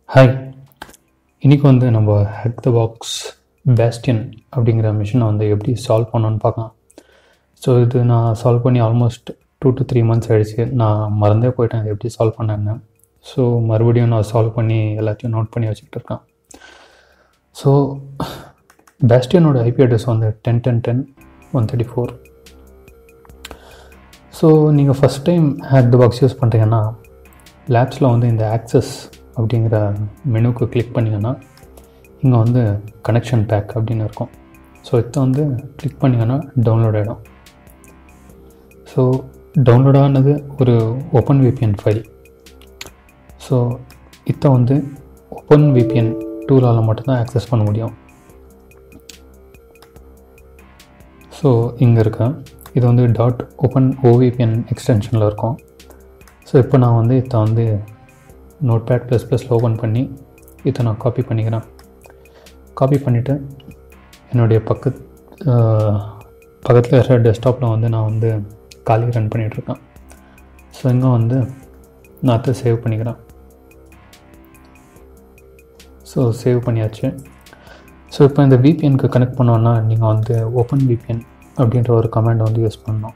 hi இன்றைக்கி வந்து நம்ம ஹேக் த பாக்ஸ் பேஸ்டியன் அப்படிங்கிற மிஷினை வந்து எப்படி சால்வ் பண்ணணும்னு பார்க்கலாம் ஸோ இது நான் சால்வ் பண்ணி almost two to three months ஆகிடுச்சு நான் மறந்தே போயிட்டேன் இது எப்படி சால்வ் பண்ணேன்னு ஸோ மறுபடியும் நான் சால்வ் பண்ணி எல்லாத்தையும் நோட் பண்ணி வச்சுக்கிட்டு இருக்கேன் ஸோ பேஸ்டியனோட ஐபி அட்ரஸ் வந்து ten ten ten one thirty four so நீங்கள் first time hack the box use பண்ணுறீங்கன்னா லேப்ஸில் வந்து இந்த ஆக்சஸ் அப்படிங்கிற மெனுக்கு கிளிக் பண்ணிங்கன்னா இங்கே வந்து கனெக்ஷன் பேக் அப்படின்னு இருக்கும் ஸோ இதை வந்து கிளிக் பண்ணிங்கன்னா டவுன்லோட் ஆகிடும் ஸோ டவுன்லோட் ஆனது ஒரு ஓப்பன் விபிஎன் ஃபைல் ஸோ இதை வந்து ஓப்பன் விபிஎன் டூலால் மட்டும்தான் ஆக்சஸ் பண்ண முடியும் ஸோ இங்கே இருக்க இது வந்து டாட் ஓப்பன் ஓவிபிஎன் எக்ஸ்டென்ஷனில் இருக்கும் ஸோ இப்போ நான் வந்து இதை வந்து நோட் பேட் ப்ளஸ் ப்ளஸில் ஓப்பன் பண்ணி இதை நான் காப்பி பண்ணிக்கிறேன் காப்பி பண்ணிவிட்டு என்னுடைய பக்கத் பக்கத்தில் இருக்கிற டெஸ்க்டாப்பில் வந்து நான் வந்து காலி ரன் பண்ணிகிட்ருக்கேன் ஸோ இங்கே வந்து நான் அதை சேவ் பண்ணிக்கிறேன் ஸோ சேவ் பண்ணியாச்சு ஸோ இப்போ இந்த விபிஎனுக்கு கனெக்ட் பண்ணோன்னா நீங்கள் வந்து ஓப்பன் விபிஎன் அப்படின்ற ஒரு கமாண்ட் வந்து யூஸ் பண்ணணும்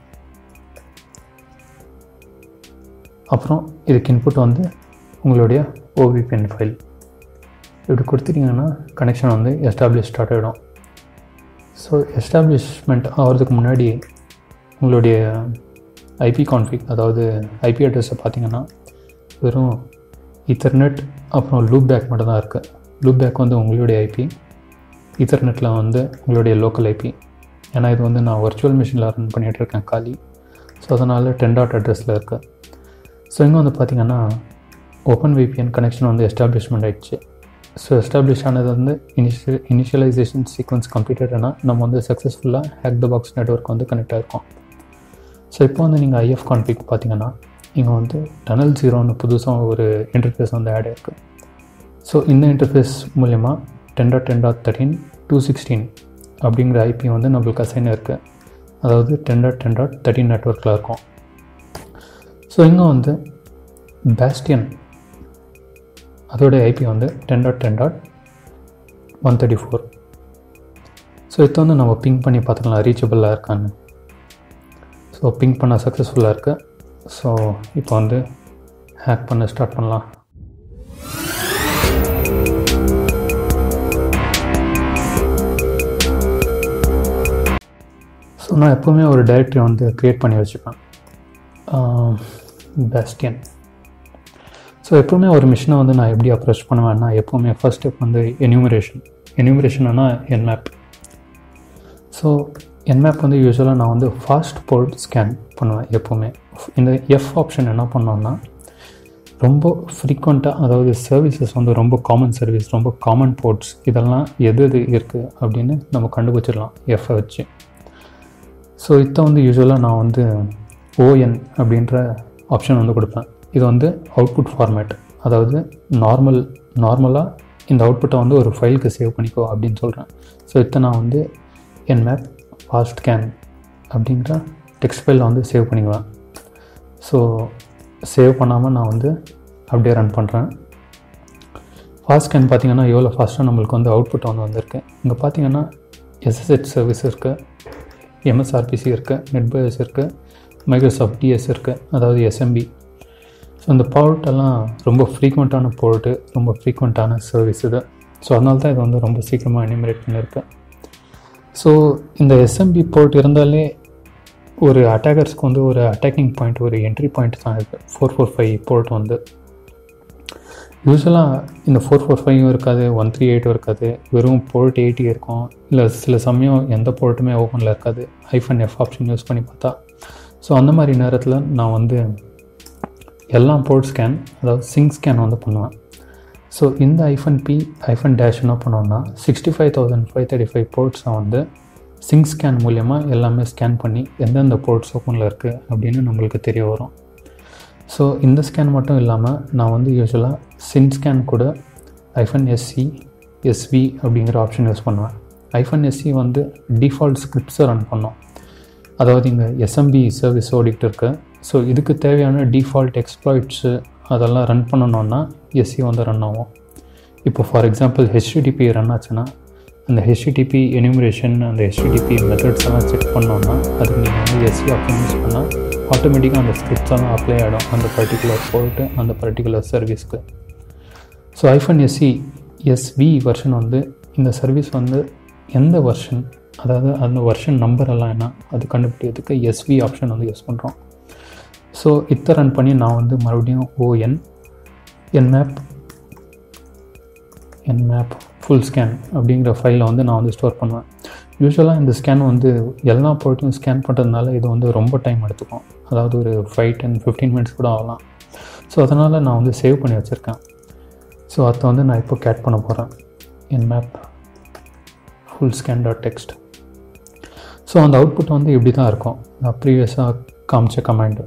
அப்புறம் இதுக்கு இன்புட் வந்து உங்களுடைய ஓவிபிஎன் ஃபைல் இப்படி கொடுத்துட்டிங்கன்னா கனெக்ஷன் வந்து எஸ்டாப்ளிஷ் ஸ்டார்ட் ஆகிடும் ஸோ எஸ்டாப்ளிஷ்மெண்ட் ஆகிறதுக்கு முன்னாடி உங்களுடைய ஐபி கான்ஃபிக் அதாவது ஐபி அட்ரஸை பார்த்தீங்கன்னா வெறும் ஈத்தர்நெட் அப்புறம் லூப் பேக் மட்டும் தான் இருக்குது லூப் பேக் வந்து உங்களுடைய ஐபி ஈத்தர்நெட்டில் வந்து உங்களுடைய லோக்கல் ஐபி ஏன்னா இது வந்து நான் வர்ச்சுவல் மிஷினில் ரன் பண்ணிகிட்ருக்கேன் காலி ஸோ அதனால் டென் டாட் அட்ரஸில் இருக்குது ஸோ இங்கே வந்து பார்த்திங்கன்னா ஓப்பன் விபிஎன் கனெக்ஷன் வந்து எஸ்டாப்ளிஷ்மெண்ட் ஆகிடுச்சு ஸோ எஸ்டாப்ளிஷ் ஆனது வந்து இனிஷியல் இனிஷியலைசேஷன் சீக்வன்ஸ் கம்ப்ளீட்டட்னா நம்ம வந்து சக்ஸஸ்ஃபுல்லாக ஹேக் த பாக்ஸ் நெட்ஒர்க் வந்து கனெக்ட் ஆகிருக்கோம் ஸோ இப்போ வந்து நீங்கள் ஐஎஃப் கான்ஃபிக் பார்த்தீங்கன்னா இங்கே வந்து டனல் ஜீரோன்னு புதுசாக ஒரு இன்டர்ஃபேஸ் வந்து ஆட் ஆயிருக்கு ஸோ இந்த இன்டர்ஃபேஸ் மூலயமா ten dot ten dot thirteen two sixteen அப்படிங்கிற ஐபி வந்து நம்மளுக்கு அசைன் இருக்குது அதாவது ten dot ten dot thirteen நெட்ஒர்க்கில் இருக்கும் ஸோ இங்கே வந்து பேஸ்டியன் அதோடைய ஐபி வந்து ten dot ten dot one thirty four so இதை வந்து நம்ம பிங் பண்ணி பார்த்துக்கலாம் ரீச்சபிளாக இருக்கான்னு ஸோ பிங் பண்ண சக்ஸஸ்ஃபுல்லாக இருக்குது ஸோ இப்போ வந்து ஹேக் பண்ண ஸ்டார்ட் பண்ணலாம் ஸோ நான் எப்போவுமே ஒரு டைரக்டரி வந்து க்ரியேட் பண்ணி வச்சுப்பேன் பேஸ்டியன் ஸோ எப்போவுமே ஒரு மிஷினை வந்து நான் எப்படி அப்ரோச் பண்ணுவேன்னா எப்போவுமே ஃபஸ்ட் ஸ்டெப் வந்து என்யூமரேஷன் என்யூமரேஷன்னா என்மேப் ஸோ என்மேப் வந்து யூஸ்வலாக நான் வந்து ஃபாஸ்ட் போர்ட் ஸ்கேன் பண்ணுவேன் எப்போவுமே இந்த எஃப் ஆப்ஷன் என்ன பண்ணோன்னா ரொம்ப ஃப்ரீக்வெண்ட்டாக அதாவது சர்வீசஸ் வந்து ரொம்ப காமன் சர்வீஸ் ரொம்ப காமன் போர்ட்ஸ் இதெல்லாம் எது எது இருக்குது அப்படின்னு நம்ம கண்டுபிடிச்சிடலாம் எஃப்பை வச்சு ஸோ இதை வந்து யூஸ்வலாக நான் வந்து ஓஎன் அப்படின்ற ஆப்ஷன் வந்து கொடுப்பேன் இது வந்து அவுட்புட் ஃபார்மேட் அதாவது நார்மல் நார்மலாக இந்த அவுட்புட்டை வந்து ஒரு ஃபைலுக்கு சேவ் பண்ணிக்கோ அப்படின்னு சொல்கிறேன் ஸோ இதை நான் வந்து என் மேப் ஃபாஸ்ட் ஸ்கேன் அப்படிங்கிற டெக்ஸ்ட் ஃபைலில் வந்து சேவ் பண்ணிக்குவேன் ஸோ சேவ் பண்ணாமல் நான் வந்து அப்படியே ரன் பண்ணுறேன் ஃபாஸ்ட் ஸ்கேன் பார்த்திங்கன்னா எவ்வளோ ஃபாஸ்ட்டாக நம்மளுக்கு வந்து அவுட்புட் வந்து வந்திருக்கு இங்கே பார்த்தீங்கன்னா எஸ்எஸ்ஹெச் சர்வீஸ் இருக்குது எம்எஸ்ஆர்பிசி இருக்குது நெட்பயர்ஸ் இருக்குது மைக்ரோசாஃப்ட் டிஎஸ் இருக்குது அதாவது எஸ்எம்பி ஸோ இந்த போர்ட்டெல்லாம் ரொம்ப ஃப்ரீக்வெண்ட்டான போர்ட்டு ரொம்ப ஃப்ரீக்வெண்ட்டான சர்வீஸ் இது ஸோ அதனால தான் இது வந்து ரொம்ப சீக்கிரமாக எனிமரேட் பண்ணியிருக்கேன் ஸோ இந்த எஸ்எம்பி போர்ட் இருந்தாலே ஒரு அட்டாக்கர்ஸ்க்கு வந்து ஒரு அட்டாக்கிங் பாயிண்ட் ஒரு என்ட்ரி பாயிண்ட் தான் இருக்குது ஃபோர் ஃபோர் ஃபைவ் போர்ட் வந்து யூஸ்வலாக இந்த ஃபோர் ஃபோர் ஃபைவும் இருக்காது ஒன் த்ரீ எயிட்டும் இருக்காது வெறும் போர்ட் எயிட்டி இருக்கும் இல்லை சில சமயம் எந்த போர்ட்டுமே ஓப்பனில் இருக்காது ஐஃபன் எஃப் ஆப்ஷன் யூஸ் பண்ணி பார்த்தா ஸோ அந்த மாதிரி நேரத்தில் நான் வந்து எல்லா போர்ட் ஸ்கேன் அதாவது சிங்க் ஸ்கேன் வந்து பண்ணுவேன் ஸோ இந்த ஐஃபன் பி ஐஃபன் டேஷ் என்ன பண்ணோன்னா sixty five thousand five thirty five போர்ட்ஸை வந்து சிங்க் ஸ்கேன் மூலியமாக எல்லாமே ஸ்கேன் பண்ணி எந்தெந்த போர்ட்ஸ் ஓப்பனில் இருக்குது அப்படின்னு நம்மளுக்கு தெரிய வரும் ஸோ இந்த ஸ்கேன் மட்டும் இல்லாமல் நான் வந்து யூஸ்வலாக சின் ஸ்கேன் கூட ஐஃபன் எஸ்சி எஸ்வி அப்படிங்கிற ஆப்ஷன் யூஸ் பண்ணுவேன் ஐஃபன் எஸ்சி வந்து டிஃபால்ட் ஸ்கிரிப்ட்ஸை ரன் பண்ணோம் அதாவது இங்கே எஸ்எம்பி சர்வீஸ் ஓடிக்கிட்டு இருக்கு ஸோ இதுக்கு தேவையான டிஃபால்ட் எக்ஸ்ப்ளாய்ட்ஸு அதெல்லாம் ரன் பண்ணணுன்னா எஸ்சி வந்து ரன் ஆகும் இப்போ ஃபார் எக்ஸாம்பிள் ஹெச்டிடிபி ரன் ஆச்சுன்னா அந்த ஹெச்டிடிபி எனிமரேஷன் அந்த ஹெச்டிடிபி மெத்தட்ஸ் எல்லாம் செக் பண்ணோன்னா அதுக்கு நீங்கள் வந்து எஸ்சி ஆப்ஷன் யூஸ் பண்ணால் ஆட்டோமேட்டிக்காக அந்த ஸ்கிரிப்ட்ஸ் எல்லாம் அப்ளை ஆகிடும் அந்த பர்டிகுலர் போர்ட்டு அந்த பர்டிகுலர் சர்வீஸ்க்கு so hyphen S C S V version வந்து இந்த சர்வீஸ் வந்து எந்த வெர்ஷன் அதாவது அந்த வெர்ஷன் நம்பர் எல்லாம் என்ன அது கண்டுபிடிக்கிறதுக்கு எஸ்வி ஆப்ஷன் வந்து யூஸ் பண்ணுறோம் ஸோ இத்தை ரன் பண்ணி நான் வந்து மறுபடியும் O N Nmap Nmap full scan அப்படிங்கிற ஃபைலில் வந்து நான் வந்து ஸ்டோர் பண்ணுவேன் யூஸ்வலாக இந்த ஸ்கேன் வந்து எல்லா போர்ட்டையும் ஸ்கேன் பண்ணுறதுனால இது வந்து ரொம்ப டைம் எடுத்துக்கும் அதாவது ஒரு ஃபைவ் டென் ஃபிஃப்டீன் மினிட்ஸ் கூட ஆகலாம் ஸோ அதனால் நான் வந்து சேவ் பண்ணி வச்சுருக்கேன் ஸோ அதை வந்து நான் இப்போ கேட் பண்ண போகிறேன் Nmap full scan dot text so அந்த அவுட்புட் வந்து இப்படி தான் இருக்கும் நான் ப்ரீவியஸாக காமிச்ச கமாண்டு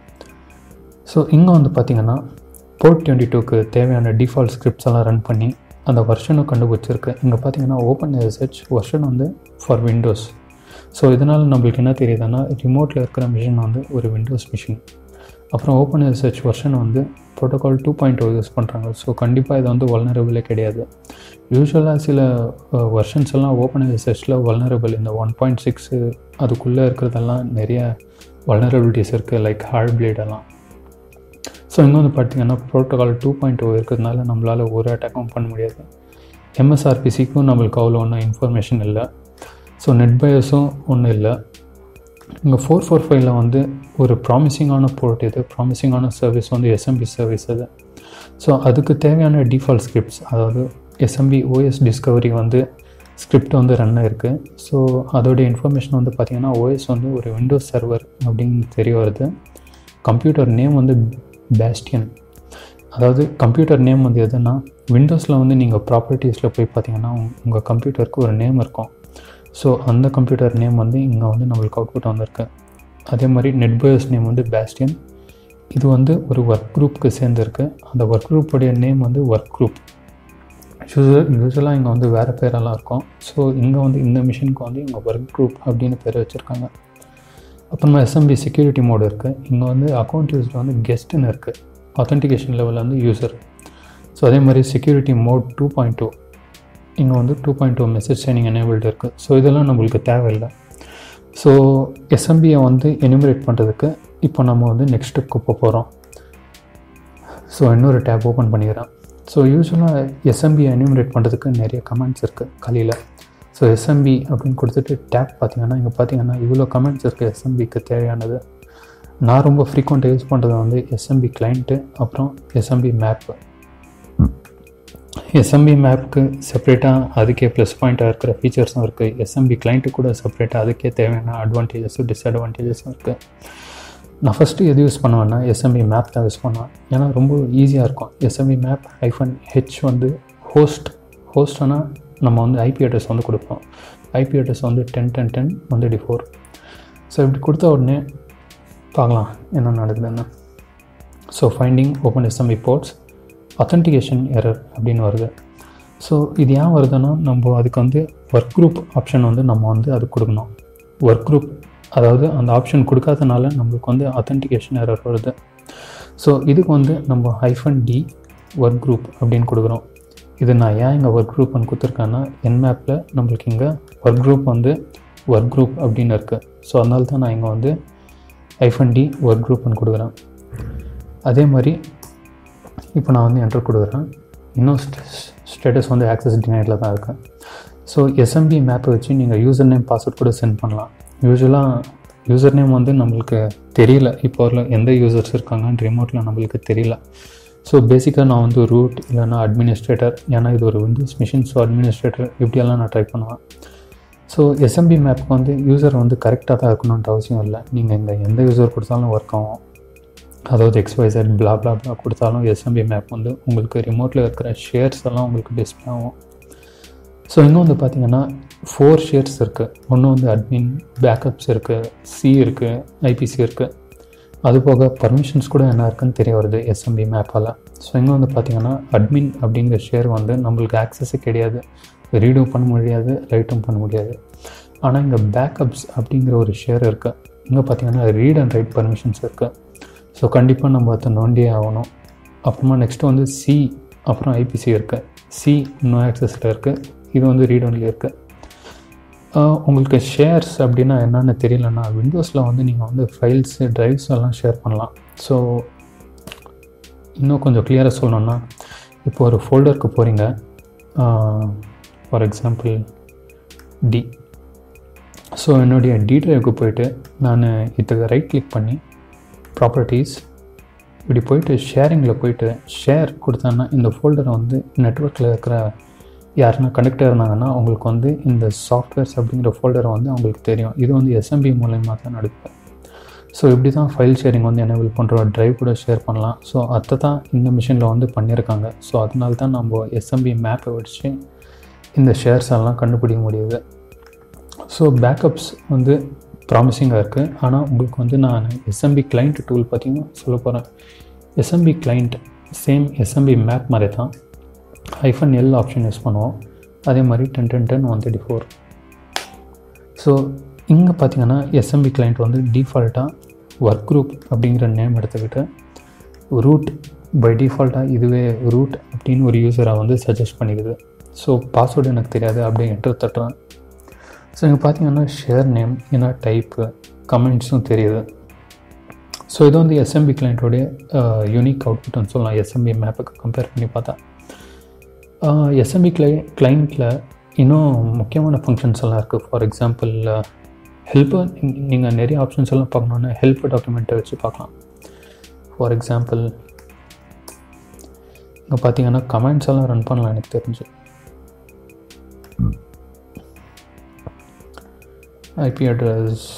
ஸோ இங்கே வந்து பார்த்திங்கன்னா போர்ட் டுவெண்ட்டி டூக்கு தேவையான டிஃபால்ட் ஸ்கிரிப்ட்ஸ் எல்லாம் ரன் பண்ணி அந்த வெர்ஷனும் கண்டுபிடிச்சிருக்கு இங்கே பார்த்தீங்கன்னா ஓப்பன் எஸ்ஹெச் வெர்ஷன் வந்து ஃபார் விண்டோஸ் ஸோ இதனால் நம்மளுக்கு என்ன தெரியுதுன்னா ரிமோட்டில் இருக்கிற மிஷின் வந்து ஒரு விண்டோஸ் மிஷின் அப்புறம் ஓப்பன் எஸ்ஹெச் வெர்ஷன் வந்து protocol two point O use பண்ணுறாங்க ஸோ கண்டிப்பாக இது வந்து வல்னரபிளே கிடையாது யூஸ்வலாக சில வெர்ஷன்ஸ் எல்லாம் ஓப்பன் எஸ்ஹெச்சில் வல்னரபிள் இந்த ஒன் பாயிண்ட் சிக்ஸு அதுக்குள்ளே இருக்கிறதெல்லாம் நிறைய வல்னரபிலிட்டிஸ் இருக்குது லைக் ஹார்ட் பிளேடெல்லாம் ஸோ இங்கே வந்து பார்த்தீங்கன்னா ப்ரோட்டோகால் டூ பாயிண்ட் ஓ இருக்கிறதுனால நம்மளால் ஒரு அட்டாக்கும் பண்ண முடியாது எம்எஸ்ஆர்பிசிக்கும் நம்மளுக்கு அவ்வளோ ஒன்றும் இன்ஃபர்மேஷன் இல்லை ஸோ நெட் பயஸும் ஒன்றும் இல்லை இங்கே ஃபோர் ஃபோர் ஃபைவ்ல வந்து ஒரு ப்ராமிசிங்கான போர்ட் இது ப்ராமிசிங்கான சர்வீஸ் வந்து எஸ்எம்பி சர்வீஸ் அது ஸோ அதுக்கு தேவையான டிஃபால்ட் ஸ்கிரிப்ட்ஸ் அதாவது எஸ்எம்பி ஓஎஸ் டிஸ்கவரி வந்து ஸ்கிரிப்ட் வந்து ரன் ஆயிருக்கு ஸோ அதோடைய இன்ஃபர்மேஷன் வந்து பார்த்திங்கன்னா ஓஎஸ் வந்து ஒரு விண்டோஸ் சர்வர் அப்படின்னு தெரிய வருது கம்ப்யூட்டர் நேம் வந்து பேஸ்டியன் அதாவது கம்ப்யூட்டர் நேம் வந்து எதுனா விண்டோஸில் வந்து நீங்கள் ப்ராப்பர்ட்டிஸில் போய் பார்த்தீங்கன்னா உங்கள் கம்ப்யூட்டருக்கு ஒரு நேம் இருக்கும் ஸோ அந்த கம்ப்யூட்டர் நேம் வந்து இங்கே வந்து நம்மளுக்கு அவுட்புட் வந்திருக்கு அதே மாதிரி நெட்பயர்ஸ் நேம் வந்து பேஸ்டியன் இது வந்து ஒரு ஒர்க் குரூப்புக்கு சேர்ந்துருக்கு அந்த ஒர்க் குரூப்புடைய நேம் வந்து ஒர்க் குரூப் யூஸ்வல் யூஸ்வலாக இங்கே வந்து வேறு பேரெல்லாம் இருக்கும் ஸோ இங்கே வந்து இந்த மிஷினுக்கு வந்து இங்கே ஒர்க் குரூப் அப்படின்னு பேர் வச்சுருக்காங்க அப்புறமா எஸ்எம்பி செக்யூரிட்டி மோடு இருக்குது இங்கே வந்து அக்கௌண்ட் யூஸில் வந்து கெஸ்ட்டுன்னு இருக்குது ஆத்தென்டிகேஷன் லெவலில் வந்து யூசர் ஸோ அதே மாதிரி security mode two point two இங்கே வந்து two point two message signing enabled இருக்குது ஸோ இதெல்லாம் நம்மளுக்கு தேவையில்லை ஸோ எஸ்எம்பியை வந்து எனிமரேட் பண்ணுறதுக்கு இப்போ நம்ம வந்து நெக்ஸ்ட் ஸ்டெப்க்கு போக போகிறோம் ஸோ இன்னொரு டேப் ஓப்பன் பண்ணிக்கிறேன் ஸோ யூஸ்வலாக எஸ்எம்பியை எனிமரேட் பண்ணுறதுக்கு நிறைய கமெண்ட்ஸ் இருக்குது கலியில் ஸோ எஸ்எம்பி அப்படின்னு கொடுத்துட்டு டேப் பார்த்தீங்கன்னா இங்கே பார்த்தீங்கன்னா இவ்வளோ கமெண்ட்ஸ் இருக்குது எஸ்எம்பிக்கு தேவையானது நான் ரொம்ப ஃப்ரீக்வெண்ட்டாக யூஸ் பண்ணுறது வந்து எஸ்எம்பி கிளைண்ட்டு அப்புறம் எஸ்எம்பி மேப்பு எஸ்எம்பி மேப்புக்கு செப்பரேட்டாக அதுக்கே ப்ளஸ் பாயிண்ட்டாக இருக்கிற ஃபீச்சர்ஸும் இருக்குது எஸ்எம்பி கிளைண்ட்டு கூட செப்பரேட்டாக அதுக்கே தேவையான அட்வான்டேஜஸும் டிஸ்அட்வான்டேஜஸும் இருக்குது நான் ஃபஸ்ட்டு எது யூஸ் பண்ணுவேன்னா எஸ்எம்பி மேப் தான் யூஸ் பண்ணுவேன் ஏன்னா ரொம்ப ஈஸியாக இருக்கும் எஸ்எம்பி மேப் ஐஃபோன் ஹெச் வந்து ஹோஸ்ட் ஹோஸ்ட்னா நம்ம வந்து ஐபி அட்ரஸ் வந்து கொடுப்போம் ஐபி அட்ரஸ் வந்து டென் டென் டென் வந்து டி ஃபோர் ஸோ இப்படி கொடுத்த உடனே பார்க்கலாம் என்ன நடக்குதுன்னு so finding open SMB ports authentication error அப்படின்னு வருது ஸோ இது ஏன் வருதுன்னா நம்ம அதுக்கு வந்து ஒர்க் குரூப் ஆப்ஷன் வந்து நம்ம வந்து அது கொடுக்கணும் ஒர்க் குரூப் அதாவது அந்த ஆப்ஷன் கொடுக்காதனால நம்மளுக்கு வந்து அத்தன்டிகேஷன் எரர் வருது ஸோ இதுக்கு வந்து நம்ம ஹைஃபன் டி ஒர்க் குரூப் அப்படின்னு கொடுக்குறோம் இது நான் ஏன் இங்கே ஒர்க் குரூப்னு கொடுத்துருக்கேன்னா என் மேப்பில் நம்மளுக்கு இங்கே ஒர்க் குரூப் வந்து ஒர்க் குரூப் அப்படின்னு இருக்குது ஸோ அதனால தான் நான் இங்கே வந்து ஐஃபன் டி ஒர்க் குரூப்னு கொடுக்குறேன் அதே மாதிரி இப்போ நான் வந்து என்டர் கொடுக்குறேன் இன்னும் ஸ்டேட்டஸ் வந்து ஆக்சஸ் டினைடில் தான் இருக்குது ஸோ எஸ்எம்பி மேப்பை வச்சு நீங்கள் யூசர் நேம் பாஸ்வேர்ட் கூட சென்ட் பண்ணலாம் யூஸ்வலாக யூசர் நேம் வந்து நம்மளுக்கு தெரியல இப்போ வரல எந்த யூசர்ஸ் இருக்காங்கன்னு ரிமோட்டில் நம்மளுக்கு தெரியல ஸோ பேசிக்காக நான் வந்து ரூட் இல்லைனா அட்மினிஸ்ட்ரேட்டர் ஏன்னா இது ஒரு விண்டோஸ் மிஷின் ஸோ அட்மினிஸ்ட்ரேட்டர் இப்படியெல்லாம் நான் ட்ரை பண்ணுவேன் ஸோ எஸ்எம்பி மேப்புக்கு வந்து யூசர் வந்து கரெக்டாக தான் இருக்கணுன்ட்டு அவசியம் இல்லை நீங்கள் இந்த எந்த யூசர் கொடுத்தாலும் ஒர்க் ஆகும் அதாவது எக்ஸ்வைசட் பிளா பிளா பிளா கொடுத்தாலும் எஸ்எம்பி மேப் வந்து உங்களுக்கு ரிமோட்டில் இருக்கிற ஷேர்ஸ் எல்லாம் உங்களுக்கு டிஸ்பிளே ஆகும் ஸோ இன்னும் வந்து பார்த்தீங்கன்னா ஃபோர் ஷேர்ஸ் இருக்குது ஒன்று வந்து அட்மின் பேக்கப்ஸ் இருக்குது சி இருக்குது ஐபிசி இருக்குது அது போக பர்மிஷன்ஸ் கூட என்ன இருக்குன்னு தெரிய வருது எஸ்எம்பி மேப்பால் ஸோ இங்கே வந்து பார்த்தீங்கன்னா அட்மின் அப்படிங்கிற ஷேர் வந்து நம்மளுக்கு ஆக்சஸே கிடையாது ரீடும் பண்ண முடியாது ரைட்டும் பண்ண முடியாது ஆனால் இங்கே பேக்கப்ஸ் அப்படிங்கிற ஒரு ஷேர் இருக்குது இங்கே பார்த்தீங்கன்னா ரீட் அண்ட் ரைட் பர்மிஷன்ஸ் இருக்குது ஸோ கண்டிப்பாக நம்ம அதை நோண்டியே ஆகணும் அப்புறமா நெக்ஸ்ட்டு வந்து சி அப்புறம் ஐபிசி இருக்குது சி நோ ஆக்சஸில் இருக்குது இது வந்து ரீட் ஒன்லி இருக்குது உங்களுக்கு ஷேர்ஸ் அப்படின்னா என்னென்னு தெரியலன்னா விண்டோஸில் வந்து நீங்கள் வந்து ஃபைல்ஸு ட்ரைவ்ஸ் எல்லாம் ஷேர் பண்ணலாம் ஸோ இன்னும் கொஞ்சம் கிளியராக சொல்லணுன்னா இப்போ ஒரு ஃபோல்டருக்கு போகிறீங்க ஃபார் எக்ஸாம்பிள் டி ஸோ என்னுடைய டி ட்ரைவுக்கு போயிட்டு நான் இதுக்கு ரைட் கிளிக் பண்ணி ப்ராப்பர்ட்டிஸ் இப்படி போயிட்டு ஷேரிங்கில் போயிட்டு ஷேர் கொடுத்தேன்னா இந்த ஃபோல்டரை வந்து நெட்ஒர்க்கில் இருக்கிற யாருன்னா கனெக்டாக இருந்தாங்கன்னா அவங்களுக்கு வந்து இந்த சாஃப்ட்வேர்ஸ் அப்படிங்கிற ஃபோல்டரை வந்து அவங்களுக்கு தெரியும் இது வந்து எஸ்எம்பி மூலயமா தான் நடக்குது ஸோ இப்படி தான் ஃபைல் ஷேரிங் வந்து எனேபிள் பண்ணுறோம் ட்ரைவ் கூட ஷேர் பண்ணலாம் ஸோ அதை தான் இந்த மிஷினில் வந்து பண்ணியிருக்காங்க ஸோ அதனால தான் நம்ம எஸ்எம்பி மேப்பை வச்சு இந்த ஷேர்ஸ் எல்லாம் கண்டுபிடிக்க முடியுது ஸோ பேக்கப்ஸ் வந்து ப்ராமிசிங்காக இருக்குது ஆனால் உங்களுக்கு வந்து நான் எஸ்எம்பி கிளைண்ட் டூல் பார்த்தீங்கன்னா சொல்ல போகிறேன் SMB client same SMB map மாதிரி தான் ஐஃபன் எல் ஆப்ஷன் யூஸ் பண்ணுவோம் அதே மாதிரி ten ten ten one thirty four so இங்கே பார்த்தீங்கன்னா எஸ்எம்பி கிளைண்ட் வந்து டிஃபால்ட்டாக ஒர்க் குரூப் அப்படிங்கிற நேம் எடுத்துக்கிட்டு ரூட் பை டிஃபால்ட்டாக இதுவே ரூட் அப்படின்னு ஒரு யூஸரை வந்து சஜஸ்ட் பண்ணிக்குது ஸோ பாஸ்வேர்டு எனக்கு தெரியாது அப்படியே என்டர் தட்டுறேன் ஸோ இங்கே பார்த்தீங்கன்னா ஷேர் நேம் ஏன்னா டைப்பு கமெண்ட்ஸும் தெரியுது ஸோ இது வந்து எஸ்எம்பி கிளைண்ட்டோடைய யூனிக் அவுட்புட்னு சொல்லலாம் எஸ்எம்பி மேப்புக்கு கம்பேர் பண்ணி பார்த்தா எஸ்எம்பி கிளை கிளைண்ட்டில் இன்னும் முக்கியமான ஃபங்க்ஷன்ஸ் எல்லாம் இருக்குது ஃபார் எக்ஸாம்பிள் ஹெல்ப்பு நீங்கள் நிறைய ஆப்ஷன்ஸ் எல்லாம் பார்க்கணுன்னா ஹெல்ப் டாக்குமெண்ட்டை வச்சு பார்க்கலாம் ஃபார் எக்ஸாம்பிள் இங்கே பார்த்தீங்கன்னா கமெண்ட்ஸ் எல்லாம் ரன் பண்ணலாம் எனக்கு தெரிஞ்சு ஐபி அட்ரஸ்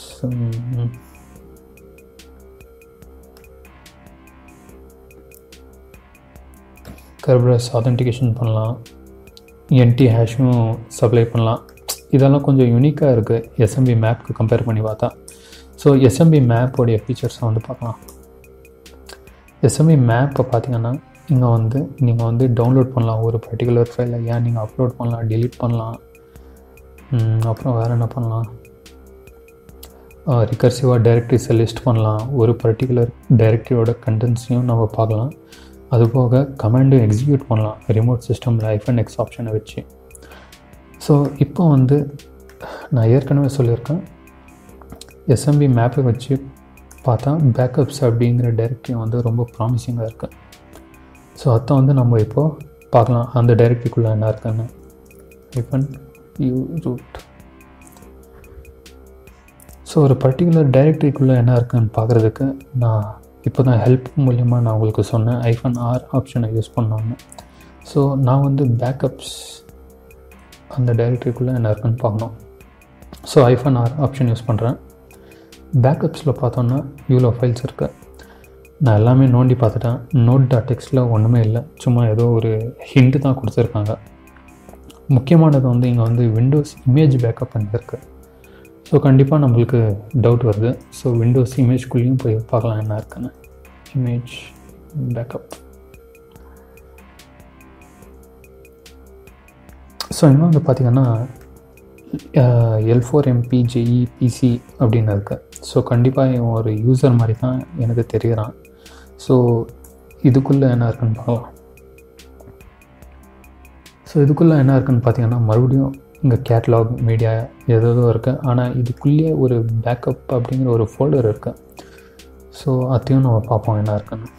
கர்பரஸ் ஆத்தென்டிகேஷன் பண்ணலாம் என்டி ஹேஷும் சப்ளை பண்ணலாம் இதெல்லாம் கொஞ்சம் யூனிக்காக இருக்குது எஸ்எம்பி மேப்க்கு கம்பேர் பண்ணி பார்த்தா ஸோ எஸ்எம்பி மேப்போடைய ஃபீச்சர்ஸை வந்து பார்க்கலாம் எஸ்எம்பி மேப்பை பார்த்தீங்கன்னா இங்கே வந்து நீங்கள் வந்து டவுன்லோட் பண்ணலாம் ஒரு பர்டிகுலர் ஃபைலை ஏன் நீங்கள் அப்லோட் பண்ணலாம் டெலீட் பண்ணலாம் அப்புறம் வேறு என்ன பண்ணலாம் ரிகர்சிவாக டைரக்டரிஸை லிஸ்ட் பண்ணலாம் ஒரு பர்டிகுலர் டைரக்டரியோட கண்டென்ட்ஸையும் நம்ம பார்க்கலாம் அதுபோக கமாண்டும் எக்ஸிக்யூட் பண்ணலாம் ரிமோட் சிஸ்டமில் ஐஃபன் எக்ஸ் ஆப்ஷனை வச்சு ஸோ இப்போ வந்து நான் ஏற்கனவே சொல்லியிருக்கேன் எஸ்எம்பி மேப்பை வச்சு பார்த்தா பேக்கப்ஸ் அப்படிங்கிற டைரக்டரி வந்து ரொம்ப ப்ராமிசிங்காக இருக்குது ஸோ அதை வந்து நம்ம இப்போது பார்க்கலாம் அந்த டைரக்டரிக்குள்ளே என்ன இருக்குன்னு ஐஃபன் யூ ரூட் ஸோ ஒரு பர்டிகுலர் டைரக்டரிக்குள்ளே என்ன இருக்குன்னு பார்க்குறதுக்கு நான் இப்போ தான் ஹெல்ப் மூலிமா நான் உங்களுக்கு சொன்னேன் ஐஃபன் ஆர் ஆப்ஷனை யூஸ் பண்ணோன்னு ஸோ நான் வந்து பேக்கப்ஸ் அந்த டைரக்டரிக்குள்ளே என்ன இருக்குன்னு பார்க்கணும் ஸோ ஐஃபன் ஆர் ஆப்ஷன் யூஸ் பண்ணுறேன் பேக்கப்ஸில் பார்த்தோன்னா இவ்வளோ ஃபைல்ஸ் இருக்குது நான் எல்லாமே நோண்டி பார்த்துட்டேன் நோட் டாட் டெக்ஸ்டில் ஒன்றுமே இல்லை சும்மா ஏதோ ஒரு ஹிண்ட்டு தான் கொடுத்துருக்காங்க முக்கியமானது வந்து இங்கே வந்து விண்டோஸ் இமேஜ் பேக்கப் பண்ணியிருக்கு ஸோ கண்டிப்பாக நம்மளுக்கு டவுட் வருது ஸோ விண்டோஸ் இமேஜ்குள்ளேயும் போய் பார்க்கலாம் என்ன இருக்குன்னு இமேஜ் பேக்கப் ஸோ இன்னும் வந்து பார்த்திங்கன்னா L four MB JE PC அப்படின்னு இருக்குது ஸோ கண்டிப்பாக இவன் ஒரு யூசர் மாதிரி தான் எனக்கு தெரிகிறான் ஸோ இதுக்குள்ளே என்ன இருக்குன்னு பார்க்கலாம் ஸோ இதுக்குள்ளே என்ன இருக்குன்னு பார்த்தீங்கன்னா மறுபடியும் இங்கே கேட்லாக் மீடியா எதோ இருக்குது ஆனால் இதுக்குள்ளேயே ஒரு பேக்கப் அப்படிங்கிற ஒரு ஃபோல்டர் இருக்குது ஸோ அதையும் நம்ம பார்ப்போம் என்ன இருக்குன்னு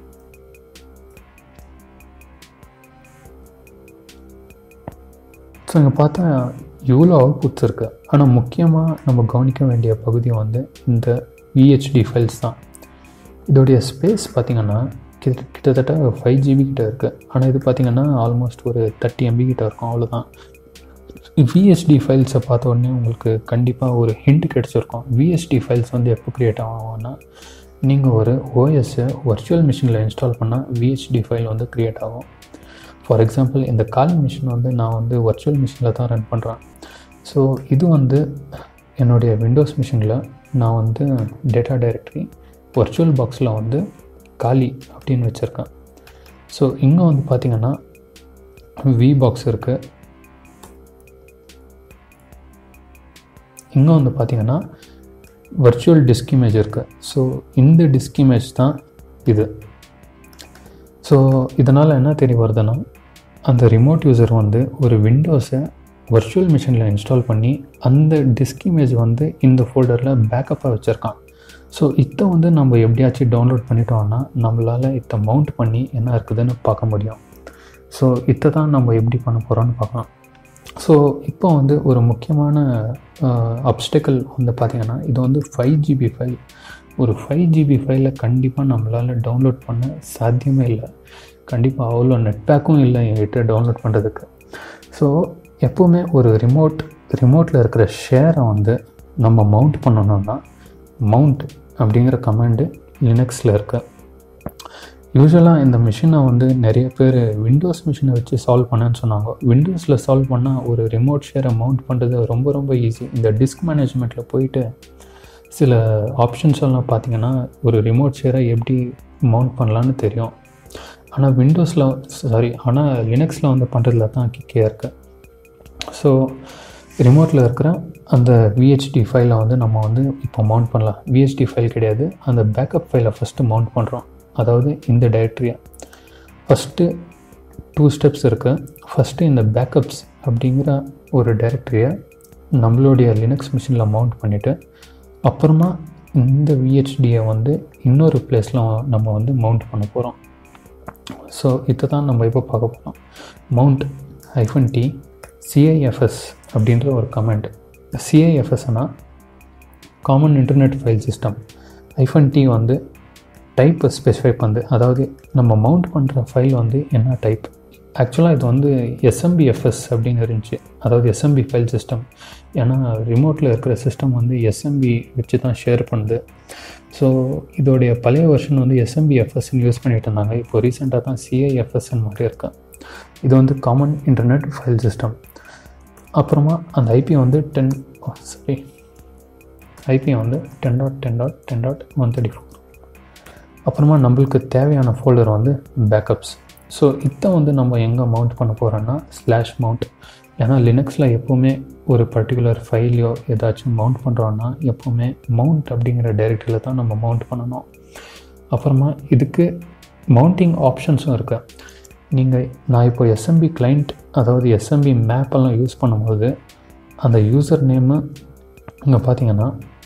ஸோ இங்கே பார்த்தா இவ்வளோ அவுட்புட்ஸ் இருக்குது ஆனால் முக்கியமாக நம்ம கவனிக்க வேண்டிய பகுதி வந்து இந்த விஹெச்டி ஃபைல்ஸ் தான் இதோடைய ஸ்பேஸ் பார்த்திங்கன்னா கிட்ட கிட்டத்தட்ட ஃபைவ் ஜிபி கிட்ட இருக்குது ஆனால் இது பார்த்திங்கன்னா ஆல்மோஸ்ட் ஒரு தேர்ட்டி எம்பி கிட்ட இருக்கும் அவ்வளோதான் விஎஸ்டி ஃபைல்ஸை பார்த்த உடனே உங்களுக்கு கண்டிப்பாக ஒரு ஹிண்ட் கிடச்சிருக்கும் விஎஸ்டி ஃபைல்ஸ் வந்து எப்போ க்ரியேட் ஆகும்னா நீங்கள் ஒரு ஓஎஸ்ஸை வர்ச்சுவல் மிஷினில் இன்ஸ்டால் பண்ணால் விஹெச்டி ஃபைல் வந்து க்ரியேட் ஆகும் ஃபார் எக்ஸாம்பிள் இந்த காலி மிஷின் வந்து நான் வந்து வர்ச்சுவல் மிஷினில் தான் ரன் பண்ணுறேன் ஸோ இது வந்து என்னுடைய விண்டோஸ் மிஷினில் நான் வந்து டேட்டா டைரக்டரி வர்ச்சுவல் பாக்ஸில் வந்து காலி அப்படின்னு வச்சுருக்கேன் ஸோ இங்கே வந்து பார்த்திங்கன்னா வி பாக்ஸ் இருக்குது இங்கே வந்து பார்த்திங்கன்னா வர்ச்சுவல் டிஸ்க் இமேஜ் இருக்குது ஸோ இந்த டிஸ்க் இமேஜ் தான் இது ஸோ இதனால் என்ன தெரிய வருதுன்னா அந்த ரிமோட் யூசர் வந்து ஒரு விண்டோஸை வர்ச்சுவல் மிஷினில் இன்ஸ்டால் பண்ணி அந்த டிஸ்க் இமேஜ் வந்து இந்த ஃபோல்டரில் பேக்கப்பாக வச்சுருக்கான் ஸோ இதை வந்து நம்ம எப்படியாச்சும் டவுன்லோட் பண்ணிட்டோம்னா நம்மளால் இதை மவுண்ட் பண்ணி என்ன இருக்குதுன்னு பார்க்க முடியும் ஸோ இதை தான் நம்ம எப்படி பண்ண போகிறோம்னு பார்க்கலாம் ஸோ இப்போ வந்து ஒரு முக்கியமான அப்டிக்கல் வந்து பார்த்திங்கன்னா இது வந்து ஃபைவ் ஜிபி ஃபைல் ஒரு ஃபைவ் ஜிபி ஃபைலை கண்டிப்பாக நம்மளால் டவுன்லோட் பண்ண சாத்தியமே இல்லை கண்டிப்பாக அவ்வளோ நெட் பேக்கும் இல்லை என்கிட்ட டவுன்லோட் பண்ணுறதுக்கு ஸோ எப்போவுமே ஒரு ரிமோட் ரிமோட்டில் இருக்கிற ஷேரை வந்து நம்ம மவுண்ட் பண்ணணும்னா மவுண்ட் அப்படிங்கிற கமாண்டு லினக்ஸில் இருக்க யூஸ்வலாக இந்த மிஷினை வந்து நிறைய பேர் விண்டோஸ் மிஷினை வச்சு சால்வ் பண்ணேன்னு சொன்னாங்க விண்டோஸில் சால்வ் பண்ணால் ஒரு ரிமோட் ஷேரை மவுண்ட் பண்ணுறது ரொம்ப ரொம்ப ஈஸி இந்த டிஸ்க் மேனேஜ்மெண்ட்டில் போயிட்டு சில ஆப்ஷன்ஸ் எல்லாம் பார்த்தீங்கன்னா ஒரு ரிமோட் ஷேரை எப்படி மவுண்ட் பண்ணலான்னு தெரியும் ஆனால் விண்டோஸில் சாரி ஆனால் லினக்ஸில் வந்து பண்ணுறதுல தான் கிக்கே இருக்குது ஸோ ரிமோட்டில் இருக்கிற அந்த விஹெச்டி ஃபைலை வந்து நம்ம வந்து இப்போ மவுண்ட் பண்ணலாம் விஹெச்டி ஃபைல் கிடையாது அந்த பேக்கப் ஃபைலை ஃபஸ்ட்டு மவுண்ட் பண்ணுறோம் அதாவது இந்த டைரக்டரியை ஃபஸ்ட்டு டூ ஸ்டெப்ஸ் இருக்குது ஃபஸ்ட்டு இந்த பேக்கப்ஸ் அப்படிங்கிற ஒரு டைரக்டரியை நம்மளுடைய லினக்ஸ் மிஷினில் மவுண்ட் பண்ணிவிட்டு அப்புறமா இந்த விஹெச்டியை வந்து இன்னொரு பிளேஸில் நம்ம வந்து மவுண்ட் பண்ண போகிறோம் ஸோ இதை தான் நம்ம இப்போ பார்க்க போகிறோம் மவுண்ட் ஐஃபன் டி சிஐஎஃப்எஸ் அப்படின்ற ஒரு கமெண்ட் சிஐஎஃப்எஸ்னா common internet file system hyphen T வந்து டைப் ஸ்பெசிஃபை பண்ணுது அதாவது நம்ம மவுண்ட் பண்ணுற ஃபைல் வந்து என்ன டைப் ஆக்சுவலாக இது வந்து எஸ்எம்பிஎஃப்எஸ் அப்படின்னு இருந்துச்சு அதாவது எஸ்எம்பி ஃபைல் சிஸ்டம் ஏன்னா ரிமோட்டில் இருக்கிற சிஸ்டம் வந்து எஸ்எம்பி வச்சு தான் ஷேர் பண்ணுது ஸோ இதோடைய பழைய வெர்ஷன் வந்து எஸ்எம்பிஎஃப்எஸ்ன்னு யூஸ் பண்ணிட்டு இருந்தாங்க இப்போ ரீசெண்டாக தான் சிஐஎஃப்எஸ்ன்னு மாதிரி இருக்கு இது வந்து காமன் இன்டர்நெட் ஃபைல் சிஸ்டம் அப்புறமா அந்த ஐபி வந்து டென் சாரி ஐபி வந்து ten dot ten dot ten dot one thirty four அப்புறமா நம்மளுக்கு தேவையான ஃபோல்டர் வந்து பேக்கப்ஸ் ஸோ இதை வந்து நம்ம எங்கே மவுண்ட் பண்ண போகிறோன்னா ஸ்லாஷ் மவுண்ட் ஏன்னா லினக்ஸில் எப்போவுமே ஒரு பர்டிகுலர் ஃபைலையோ ஏதாச்சும் மவுண்ட் பண்ணுறோன்னா எப்போவுமே மவுண்ட் அப்படிங்கிற டைரக்டரியில் தான் நம்ம மவுண்ட் பண்ணணும் அப்புறமா இதுக்கு மவுண்டிங் ஆப்ஷன்ஸும் இருக்குது நீங்கள் நான் இப்போ எஸ்எம்பி கிளைண்ட் அதாவது எஸ்எம்பி மேப்பெல்லாம் யூஸ் பண்ணும்போது அந்த யூசர் நேமு இங்கே பார்த்தீங்கன்னா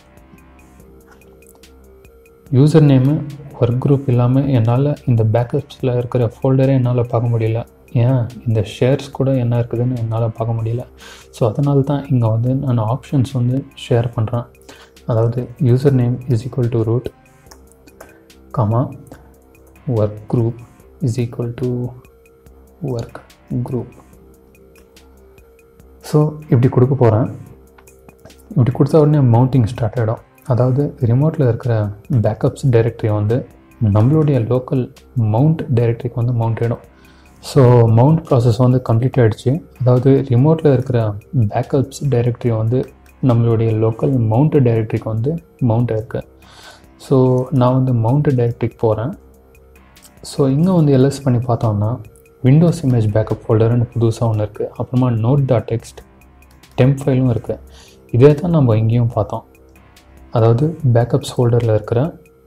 யூசர் நேமு ஒர்க் குரூப் இல்லாமல் என்னால் இந்த பேக்கப்ஸில் இருக்கிற ஃபோல்டரே என்னால் பார்க்க முடியல ஏன் இந்த ஷேர்ஸ் கூட என்ன இருக்குதுன்னு என்னால் பார்க்க முடியல ஸோ அதனால தான் இங்கே வந்து நான் ஆப்ஷன்ஸ் வந்து ஷேர் பண்ணுறேன் அதாவது user name is equal to root comma work group is equal to work group so இப்படி கொடுக்க போகிறேன் இப்படி கொடுத்த உடனே மவுண்டிங் ஸ்டார்ட் ஆகிடும் அதாவது ரிமோட்டில் இருக்கிற பேக்கப்ஸ் டைரக்டரி வந்து நம்மளுடைய லோக்கல் மவுண்ட் டைரக்டரிக்கு வந்து மவுண்ட் ஆகிடும் ஸோ மவுண்ட் ப்ராசஸ் வந்து கம்ப்ளீட் ஆகிடுச்சு அதாவது ரிமோட்டில் இருக்கிற பேக்கப்ஸ் டைரக்டரி வந்து நம்மளுடைய லோக்கல் மவுண்ட் டைரக்டரிக்கு வந்து மவுண்ட் ஆயிருக்கு ஸோ நான் வந்து மவுண்ட் டைரக்டரிக்கு போகிறேன் ஸோ இங்கே வந்து எல்எஸ் பண்ணி பார்த்தோம்னா விண்டோஸ் இமேஜ் பேக்கப் ஃபோல்டர்னு புதுசாக ஒன்று இருக்குது அப்புறமா நோட் டாட் டெக்ஸ்ட் டெம்ப் ஃபைலும் இருக்குது இதே தான் நம்ம இங்கேயும் பார்த்தோம் அதாவது பேக்கப்ஸ் ஃபோல்டரில் இருக்கிற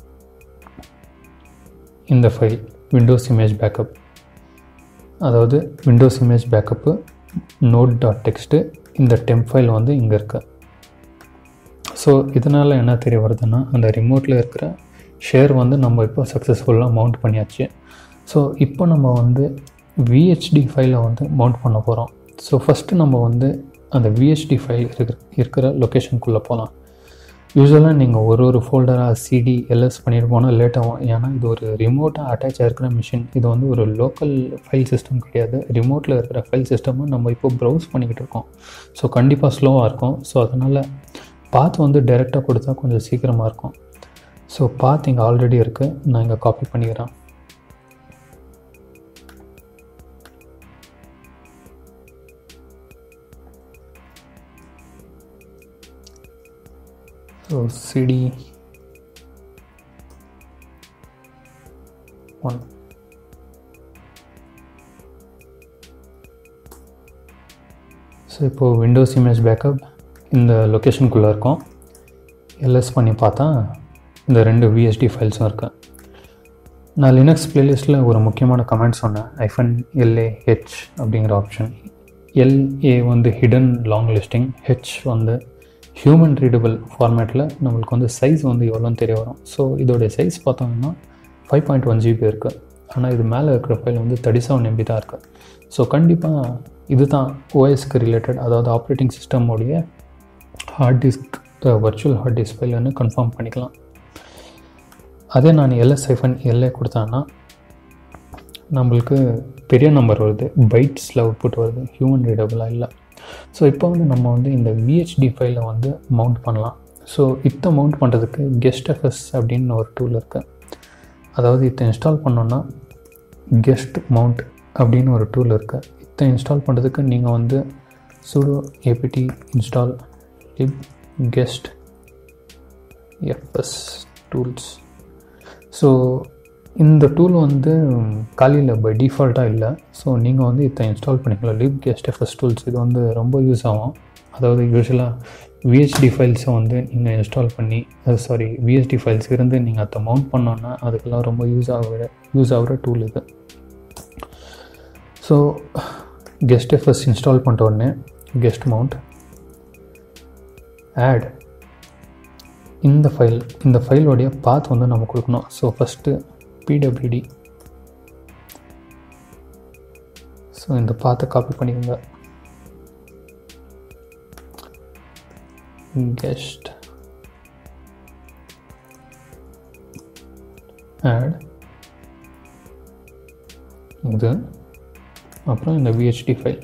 இந்த ஃபைல் விண்டோஸ் இமேஜ் பேக்கப் அதாவது Windows image backup note dot text இந்த டெம்ப் ஃபைல் வந்து இங்கே இருக்கு ஸோ இதனால் என்ன தெரிய வருதுன்னா அந்த ரிமோட்டில் இருக்கிற ஷேர் வந்து நம்ம இப்போ சக்ஸஸ்ஃபுல்லாக மவுண்ட் பண்ணியாச்சு ஸோ இப்போ நம்ம வந்து விஹெச்டி ஃபைலை வந்து மவுண்ட் பண்ண போகிறோம் ஸோ ஃபஸ்ட்டு நம்ம வந்து அந்த விஹெச்டி ஃபைல் இருக்கிற இருக்கிற லொக்கேஷனுக்குள்ளே போகலாம் யூஸ்வலாக நீங்கள் ஒரு ஒரு ஃபோல்டராக சிடி எல்எஸ் பண்ணிட்டு போனால் லேட் ஆகும் ஏன்னா இது ஒரு ரிமோட்டாக அட்டாச் ஆகிருக்கிற மிஷின் இது வந்து ஒரு லோக்கல் ஃபைல் சிஸ்டம் கிடையாது ரிமோட்டில் இருக்கிற ஃபைல் சிஸ்டமை நம்ம இப்போ ப்ரௌஸ் பண்ணிக்கிட்டு இருக்கோம் ஸோ கண்டிப்பாக ஸ்லோவாக இருக்கும் ஸோ அதனால் பாத் வந்து டைரெக்டாக கொடுத்தா கொஞ்சம் சீக்கிரமாக இருக்கும் ஸோ பாத் இங்கே ஆல்ரெடி இருக்குது நான் இங்கே காப்பி பண்ணிக்கிறேன் so cd 1 ஸோ இப்போது விண்டோஸ் இமேஜ் பேக்கப் இந்த லொக்கேஷனுக்குள்ளே இருக்கும் எல்எஸ் பண்ணி பார்த்தா இந்த ரெண்டு விஎஸ்டி ஃபைல்ஸும் இருக்கு நான் லினக்ஸ் பிளேலிஸ்ட்டில் ஒரு முக்கியமான கமெண்ட் சொன்னேன் ஐஃபன் எல்ஏ ஹெச் அப்படிங்கிற ஆப்ஷன் எல்ஏ வந்து ஹிடன் லாங் லிஸ்டிங் ஹெச் வந்து ஹியூமன் ரீடபிள் ஃபார்மேட்டில் நம்மளுக்கு வந்து சைஸ் வந்து எவ்வளோன்னு தெரிய வரும் ஸோ இதோடைய சைஸ் பார்த்தோம்னா ஃபைவ் பாயிண்ட் ஒன் ஜிபி இருக்குது ஆனால் இது மேலே இருக்கிற ஃபைல் வந்து தேர்ட்டி செவன் எம்பி தான் இருக்குது ஸோ கண்டிப்பாக இது தான் ஓஎஸ்க்கு ரிலேட்டட் அதாவது ஆப்ரேட்டிங் சிஸ்டமோடைய hard disk virtual hard disk ஃபைல்னு கன்ஃபார்ம் பண்ணிக்கலாம் அதே நான் எல்எஸ் ஐஃபன் எல்ஏ கொடுத்தேன்னா நம்மளுக்கு பெரிய நம்பர் வருது பைட்ஸில் அவுட்புட் வருது ஹியூமன் ரீடபுளாக இல்லை ஸோ இப்போ வந்து நம்ம வந்து இந்த விஹெச்டி ஃபைலை வந்து மவுண்ட் பண்ணலாம் ஸோ இத்தை மவுண்ட் பண்ணுறதுக்கு கெஸ்ட் எஃப்எஸ் அப்படின்னு ஒரு டூல் இருக்குது அதாவது இதை இன்ஸ்டால் பண்ணோன்னா கெஸ்ட் மவுண்ட் அப்படின்னு ஒரு டூல் இருக்குது இதை இன்ஸ்டால் பண்ணுறதுக்கு நீங்கள் வந்து sudo APT install lib guest FS tools so இந்த டூல் வந்து காலியில் பை டிஃபால்ட்டாக இல்லை ஸோ நீங்கள் வந்து இதை இன்ஸ்டால் பண்ணிக்கலாம் லிப் கெஸ்ட் எஃப்எஸ் டூல்ஸ் இது வந்து ரொம்ப யூஸ் ஆகும் அதாவது யூஸ்வலாக விஹெச்டி ஃபைல்ஸை வந்து நீங்கள் இன்ஸ்டால் பண்ணி சாரி விஹெச்டி ஃபைல்ஸ் இருந்து நீங்கள் அதை மவுண்ட் பண்ணோன்னா அதுக்கெல்லாம் ரொம்ப யூஸ் ஆகிற யூஸ் ஆகிற டூல் இது ஸோ கெஸ்ட் எஃப்எஸ் இன்ஸ்டால் பண்ணிட்ட உடனே கெஸ்ட் மவுண்ட் ஆட் இந்த ஃபைல் இந்த ஃபைலோடைய பாத் வந்து நம்ம கொடுக்கணும் ஸோ ஃபஸ்ட்டு பிடபிள்யூடி ஸோ இந்த பாத்தை காப்பி பண்ணிக்கோங்க கெஸ்ட் ஆட் இது அப்புறம் இந்த விஹெச்டி ஃபைல்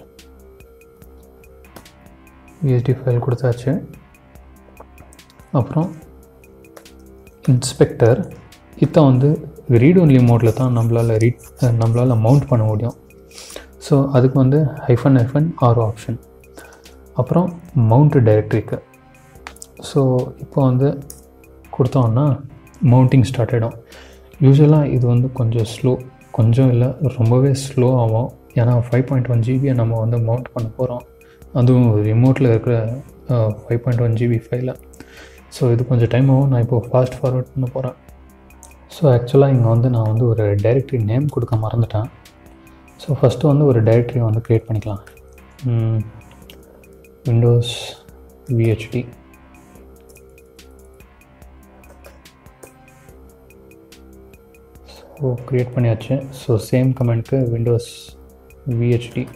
விஹெச்டி ஃபைல் கொடுத்தாச்சு அப்புறம் இன்ஸ்பெக்டர் இதை வந்து ரீட் ஒன்லி மோடில் தான் நம்மளால் ரீட் நம்மளால் மவுண்ட் பண்ண முடியும் ஸோ அதுக்கு வந்து ஹைஃபன் ஹைஃபன் ஆரோ ஆப்ஷன் அப்புறம் மவுண்ட் டைரக்டரிக்கு ஸோ இப்போ வந்து கொடுத்தோன்னா மவுண்டிங் ஸ்டார்ட் ஆகிடும் யூஸ்வலாக இது வந்து கொஞ்சம் ஸ்லோ கொஞ்சம் இல்லை ரொம்பவே ஸ்லோ ஆகும் ஏன்னா ஃபைவ் பாயிண்ட் ஒன் ஜிபியை நம்ம வந்து மவுண்ட் பண்ண போகிறோம் அதுவும் ரிமோட்டில் இருக்கிற ஃபைவ் பாயிண்ட் ஒன் ஜிபி ஃபைலில் ஸோ இது கொஞ்சம் டைம் ஆகும் நான் இப்போது ஃபாஸ்ட் ஃபார்வர்ட் பண்ண போகிறேன் ஸோ ஆக்சுவலாக இங்கே வந்து நான் வந்து ஒரு டைரக்டரி நேம் கொடுக்க மறந்துட்டேன் ஸோ ஃபஸ்ட்டு வந்து ஒரு டைரக்டரியை வந்து க்ரியேட் பண்ணிக்கலாம் விண்டோஸ் விஹெச்டி ஸோ க்ரியேட் பண்ணியாச்சு ஸோ சேம் கமெண்ட்க்கு விண்டோஸ் விஹெச்டி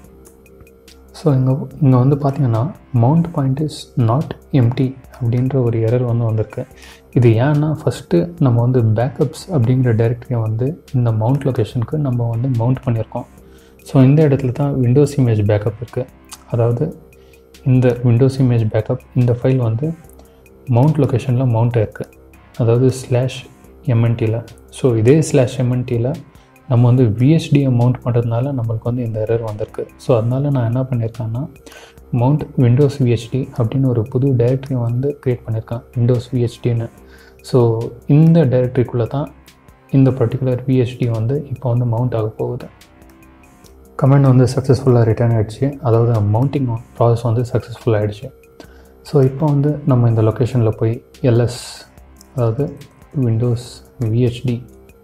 ஸோ இங்கே இங்கே வந்து பார்த்தீங்கன்னா mount point is not empty அப்படின்ற ஒரு எரர் வந்து வந்திருக்கு இது ஏன்னா ஃபஸ்ட்டு நம்ம வந்து பேக்கப்ஸ் அப்படிங்கிற டைரக்டரியை வந்து இந்த மவுண்ட் லொக்கேஷனுக்கு நம்ம வந்து மவுண்ட் பண்ணியிருக்கோம் ஸோ இந்த இடத்துல தான் விண்டோஸ் இமேஜ் பேக்கப் இருக்குது அதாவது இந்த விண்டோஸ் இமேஜ் பேக்கப் இந்த ஃபைல் வந்து மவுண்ட் லொக்கேஷனில் மவுண்ட் ஆயிருக்கு அதாவது ஸ்லாஷ் எம்என்டியில் ஸோ இதே ஸ்லாஷ் எம்என்டியில் நம்ம வந்து விஹெச்டியை மவுண்ட் பண்ணுறதுனால நம்மளுக்கு வந்து இந்த எரர் வந்திருக்கு ஸோ அதனால நான் என்ன பண்ணியிருக்கேன்னா மவுண்ட் விண்டோஸ் விஹெச்டி அப்படின்னு ஒரு புது டைரக்டரி வந்து க்ரியேட் பண்ணியிருக்கேன் விண்டோஸ் விஹெச்டின்னு ஸோ இந்த டைரக்டரிக்குள்ளே தான் இந்த பர்டிகுலர் விஹெச்டி வந்து இப்போ வந்து மவுண்ட் ஆக போகுது கமெண்ட் வந்து சக்ஸஸ்ஃபுல்லாக ரிட்டர்ன் ஆகிடுச்சு அதாவது மவுண்டிங் ப்ராசஸ் வந்து சக்ஸஸ்ஃபுல் ஆகிடுச்சு ஸோ இப்போ வந்து நம்ம இந்த லொக்கேஷனில் போய் எல்எஸ் அதாவது விண்டோஸ் விஹெச்டி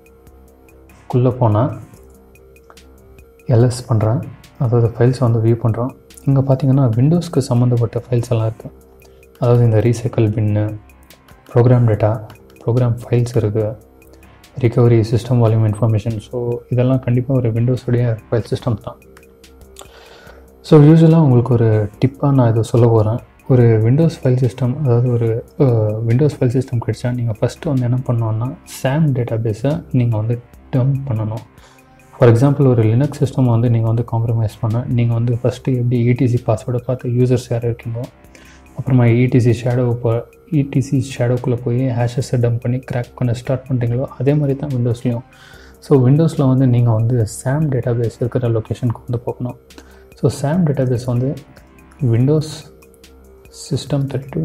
குள்ளே போனால் எல்எஸ் பண்ணுறேன் அதாவது ஃபைல்ஸ் வந்து வியூ பண்ணுறோம் இங்கே பார்த்தீங்கன்னா விண்டோஸ்க்கு சம்மந்தப்பட்ட ஃபைல்ஸ் எல்லாம் இருக்குது அதாவது இந்த recycle bin program data program files இருக்குது recovery system volume information so இதெல்லாம் கண்டிப்பாக ஒரு விண்டோஸுடைய ஃபைல் சிஸ்டம் தான் ஸோ யூஸ்வலாக உங்களுக்கு ஒரு டிப்பாக நான் இதை சொல்ல போகிறேன் ஒரு விண்டோஸ் ஃபைல் சிஸ்டம் அதாவது ஒரு விண்டோஸ் ஃபைல் சிஸ்டம் கிடைச்சா நீங்கள் ஃபஸ்ட்டு வந்து என்ன பண்ணோன்னா சாம் டேட்டா பேஸை நீங்கள் வந்து டேர்ன் பண்ணணும் ஃபார் எக்ஸாம்பிள் ஒரு லினக்ஸ் சிஸ்டம் வந்து நீங்கள் வந்து காம்ப்ரமைஸ் பண்ண நீங்கள் வந்து ஃபஸ்ட்டு எப்படி இடிசி பாஸ்வேர்டை பார்த்து யூசர்ஸ் யார் இருக்கீங்களோ அப்புறமா இடிசி ஷேடோ இப்போ இடிசி ஷேடோக்குள்ளே போய் ஹேஷஸை டம்ப் பண்ணி கிராக் பண்ண ஸ்டார்ட் பண்ணுறீங்களோ அதே மாதிரி தான் விண்டோஸ்லேயும் ஸோ விண்டோஸில் வந்து நீங்கள் வந்து சாம் டேட்டா பேஸ் இருக்கிற லொக்கேஷனுக்கு வந்து போகணும் ஸோ சாம் டேட்டா பேஸ் வந்து Windows system thirty